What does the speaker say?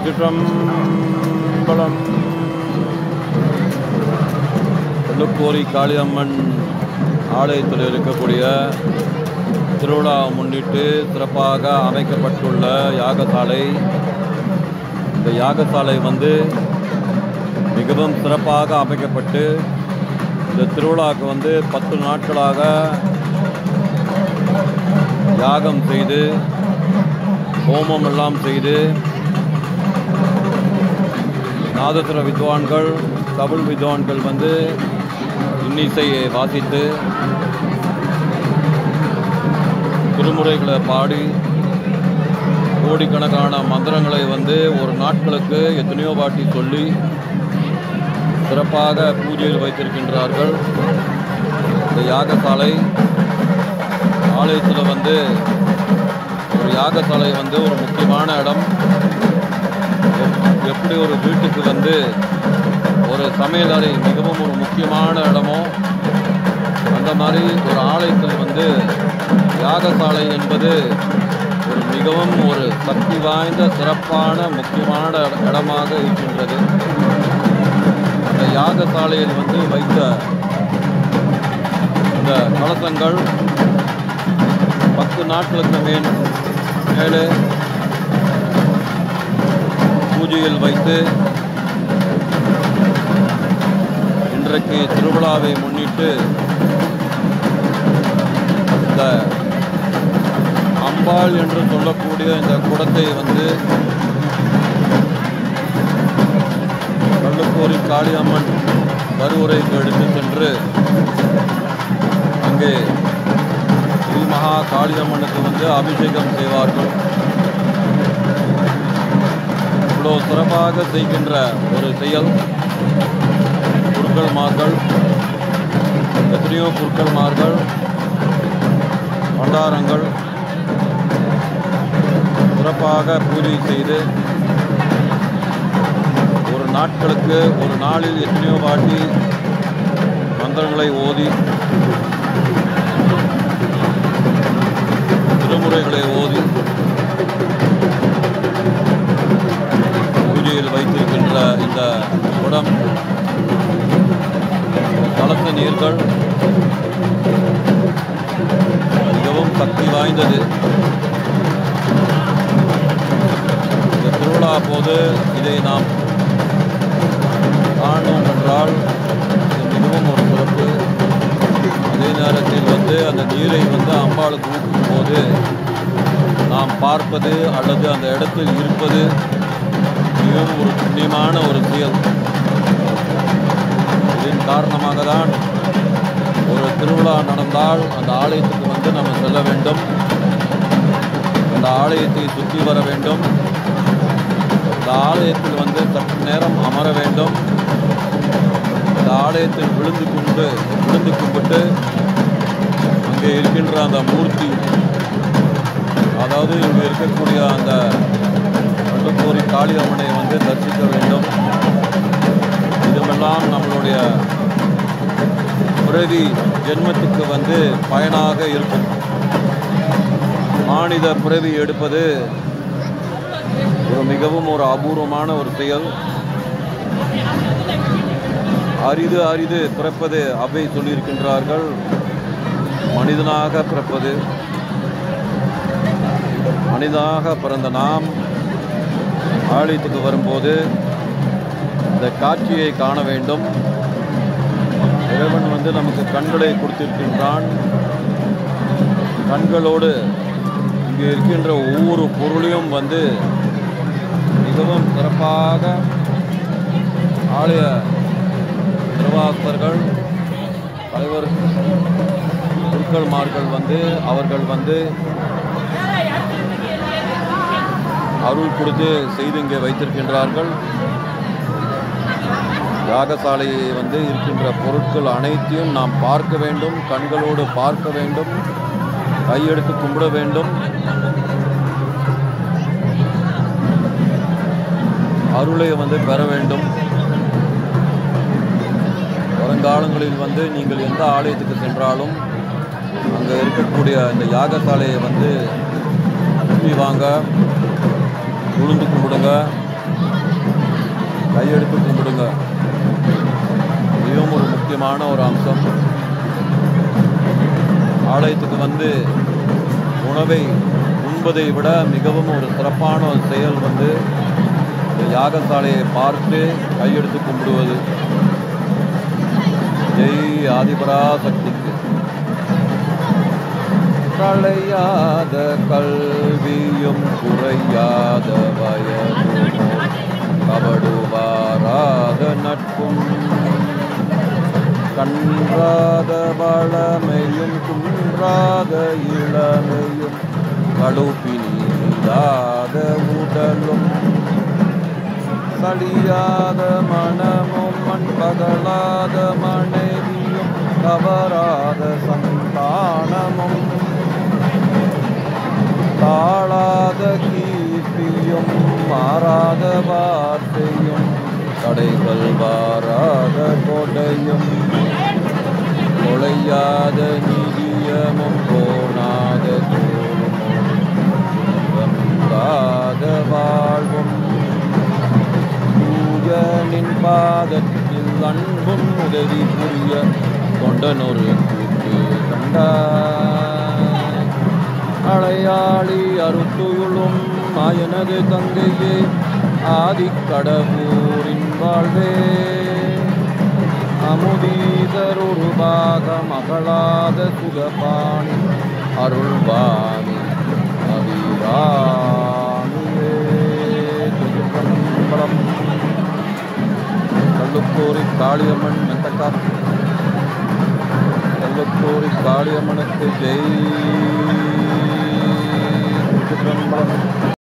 திருச்சிற்றம்பலம் வெள்ளுக்கோரி காளியம்மன் ஆலயத்தில் இருக்கக்கூடிய திருவிழாவை முன்னிட்டு சிறப்பாக அமைக்கப்பட்டுள்ள யாகசாலை இந்த யாகசாலை வந்து மிகவும் சிறப்பாக அமைக்கப்பட்டு இந்த திருவிழாவுக்கு வந்து பத்து நாட்களாக யாகம் செய்து ஹோமம் எல்லாம் செய்து நாதசுர வித்வான்கள் தபுள் வித்வான்கள் வந்து இன்னிசையை வாசித்து திருமுறைகளை பாடி கோடிக்கணக்கான மந்திரங்களை வந்து ஒரு நாட்களுக்கு எத்தனையோ வாட்டி சொல்லி சிறப்பாக பூஜையில் வைத்திருக்கின்றார்கள் இந்த யாகசாலை ஆலயத்தில் வந்து ஒரு யாகசாலை வந்து ஒரு முக்கியமான இடம் எப்- எப்படி ஒரு வீட்டுக்கு வந்து ஒரு சமையலறை மிகவும் ஒரு முக்கியமான இடமோ அந்த மாதிரி ஒரு ஆலயத்தில் வந்து யாகசாலை என்பது ஒரு மிகவும் ஒரு சக்தி வாய்ந்த சிறப்பான முக்கியமான இட- இடமாக இருக்கின்றது அந்த யாகசாலையில் வந்து வைத்த இந்த கலசங்கள் பத்து நாட்களுக்கு மேல் மேலே பூஜையில் வைத்து இன்றைக்கு திருவிழாவை முன்னிட்டு இந்த அம்பாள் என்று சொல்லக்கூடிய இந்த குடத்தை வந்து கள்ளுக்கோரி காளியம்மன் கருவுரைக்கு எடுத்து சென்று அங்கே ஸ்ரீ மகா காளியம்மனுக்கு வந்து அபிஷேகம் செய்வார்கள் இவ்வளோ சிறப்பாக செய்கின்ற ஒரு செயல் குருக்கள்மார்கள் எத்தனையோ குருக்கள்மார்கள் பண்டாரங்கள் சிறப்பாக பூஜை செய்து ஒரு நாட்களுக்கு ஒரு நாளில் எத்தனையோ வாட்டி மந்திரங்களை ஓதி திருமுறைகளை ஓதி பூஜையில் வைத்திருக்கின்ற இந்த குடம் கலச நீர்கள் மிகவும் சக்தி வாய்ந்தது இந்த திருவிழா போது இதை நாம் காணோம் என்றால் இது மிகவும் ஒரு சிறப்பு அதே நேரத்தில் வந்து அந்த நீரை வந்து அம்பாளுக்கு ஊற்றும் போது நாம் பார்ப்பது அல்லது அந்த இடத்தில் இருப்பது மிகவும் ஒரு புண்ணியமான ஒரு செயல் இதன் காரணமாக தான் ஒரு திருவிழா நடந்தால் அந்த ஆலயத்துக்கு வந்து நம்ம செல்ல வேண்டும் அந்த ஆலயத்தை சுற்றி வர வேண்டும் அந்த ஆலயத்தில் வந்து சற்று நேரம் அமர வேண்டும் அந்த ஆலயத்தில் விழுந்து கொண்டு விழுந்து கும்பிட்டு அங்கே இருக்கின்ற அந்த மூர்த்தி அதாவது இங்கே இருக்கக்கூடிய அந்த பட்டுக்கோரி காளியம்மனை வந்து தரிசிக்க வேண்டும் இதுவெல்லாம் நம்மளுடைய பிறவி ஜென்மத்துக்கு வந்து பயனாக இருக்கும் மானிட பிறவி எடுப்பது ஒரு மிகவும் ஒரு அபூர்வமான ஒரு செயல் அரிது அரிது பிறப்பது அவை சொல்லியிருக்கின்றார்கள் மனிதனாக பிறப்பது மனிதனாக பிறந்த நாம் ஆலயத்துக்கு வரும்போது இந்த காட்சியை காண வேண்டும் இறைவன் வந்து நமக்கு கண்களை கொடுத்திருக்கின்றான் கண்களோடு இங்கே இருக்கின்ற ஒவ்வொரு பொருளையும் வந்து மிகவும் சிறப்பாக ஆலய நிர்வாகர்கள் தலைவர் குருக்கள்மார்கள் வந்து அவர்கள் வந்து அருள் கொடுத்து செய்து இங்கே வைத்திருக்கின்றார்கள் யாகசாலையை வந்து இருக்கின்ற பொருட்கள் அனைத்தையும் நாம் பார்க்க வேண்டும் கண்களோடு பார்க்க வேண்டும் கையெடுத்து கும்பிட வேண்டும் அருளை வந்து பெற வேண்டும் வருங்காலங்களில் வந்து நீங்கள் எந்த ஆலயத்துக்கு சென்றாலும் அங்கே இருக்கக்கூடிய இந்த யாகசாலையை வந்து சுற்றி வாங்க உளுந்து கும்பிடுங்க கையெடுத்து கும்பிடுங்க இதுவும் ஒரு முக்கியமான ஒரு அம்சம் ஆலயத்துக்கு வந்து உணவை உண்பதை விட மிகவும் ஒரு சிறப்பான ஒரு செயல் வந்து இந்த யாகசாலையை பார்த்து கையெடுத்து கும்பிடுவது ஜெய் ஆதிபராசக்திக்கு களையாத கல்வியும் குறையாத வயதும் கபடுவாராத நட்பும் கன்றாத வளமையும் குன்றாத இளமையும் கடுப்பினீதாத உடலும் சலியாத மனமும் மண்பகலாத மனைவியும் கவராத சந்தானமும் தாழாத கீர்த்தியும் மாறாத வார்த்தையும் தடைகள் வாராத கொடையும் கொலையாத நிதியமும் போனாத தோழும் வாழ்வும் தூயனின் பாதத்தில் அன்பும் உதவி புரிய கொண்டனொரு கூட்டு கண்டாய் அலையாளி அருத்துயுளும் மாயனது தங்கையே ஆதிக்கடவூரின் வாழ்வே அமுதீதருருபாக மகளாத சுகபாணி அருள்வாணி அபிராமியே திருப்பம்பலம் கள்ளுக்கூரி காளியம்மன் மெத்தக்கா கள்ளுக்கூரி காளியம்மனுக்கு ஜெய் திருச்சிற்றம்பலம்